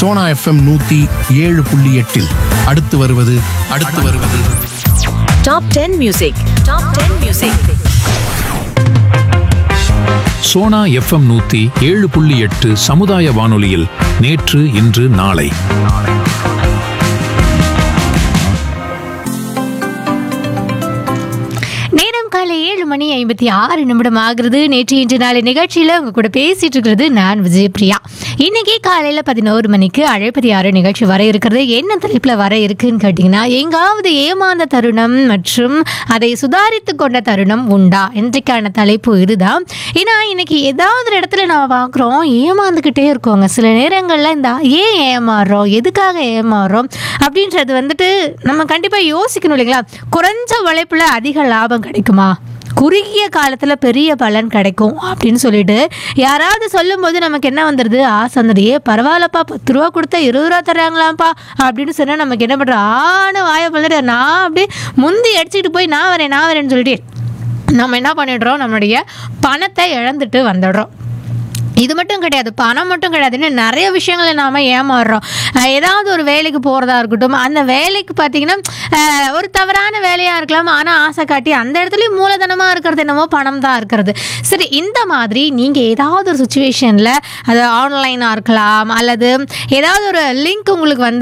Sona FM நூத்தி ஏழு புள்ளி எட்டில் அடுத்து வருவது அடுத்து வருவது top ten music top ten music Sona FM நூத்தி ஏழு புள்ளி எட்டு சமுதாய வானொலியில் நேற்று இன்று நாளை நேரம் காலை ஏழு மணி ஐம்பத்தி ஆறு நிமிடம் ஆகுறது நேற்று இன்று நாளை நிகழ்ச்சியில் உங்க கூட பேசிட்டு இருக்கிறது நான் விஜயபிரியா இன்னைக்கு காலையில் பதினோரு மணிக்கு அழைப்பதி ஆறு நிகழ்ச்சி வர இருக்கிறது என்ன தலைப்பில் வர இருக்குன்னு கேட்டிங்கன்னா எங்காவது ஏமாந்த தருணம் மற்றும் அதை சுதாரித்து கொண்ட தருணம் உண்டா இன்றைக்கான தலைப்பு இதுதான் ஏன்னா இன்னைக்கு ஏதாவது ஒரு இடத்துல நம்ம பார்க்குறோம் ஏமாந்துக்கிட்டே இருக்கோங்க சில நேரங்களில் இந்த ஏன் ஏமாறுறோம் எதுக்காக ஏமாறுறோம் அப்படின்றது வந்துட்டு நம்ம கண்டிப்பாக யோசிக்கணும் இல்லைங்களா குறைஞ்ச உழைப்பில் அதிக லாபம் கிடைக்குமா குறுகிய காலத்தில் பெரிய பலன் கிடைக்கும் அப்படின்னு சொல்லிட்டு யாராவது சொல்லும்போது நமக்கு என்ன வந்துடுது ஆசை வந்துடுது ஏ பரவாயில்லப்பா பத்து ரூபா கொடுத்தா இருபது ரூபா தர்றாங்களாம்ப்பா அப்படின்னு சொன்னால் நமக்கு என்ன பண்ணுறோம் ஆன வாயை பண்ணிட்டு நான் அப்படியே முந்தி அடிச்சுக்கிட்டு போய் நான் வரேன் நான் வரேன்னு சொல்லிட்டு நம்ம என்ன பண்ணிடுறோம் நம்மளுடைய பணத்தை இழந்துட்டு வந்துடுறோம் இது மட்டும் கிடையாது பணம் மட்டும் கிடையாது இன்னும் நிறைய விஷயங்களை நாம் ஏமாறுறோம் அஹ் ஏதாவது ஒரு வேலைக்கு போகிறதா இருக்கட்டும் அந்த வேலைக்கு பார்த்தீங்கன்னா அஹ் ஒரு தவறான வேலையாக இருக்கலாம் ஆனால் ஆசை காட்டி அந்த இடத்துலையும் மூலதனமாக இருக்கிறது என்னமோ பணம் தான் இருக்கிறது சரி இந்த மாதிரி நீங்கள் ஏதாவது ஒரு சுச்சுவேஷனில் அது ஆன்லைனாக இருக்கலாம் அல்லது ஏதாவது ஒரு லிங்க் உங்களுக்கு வந்து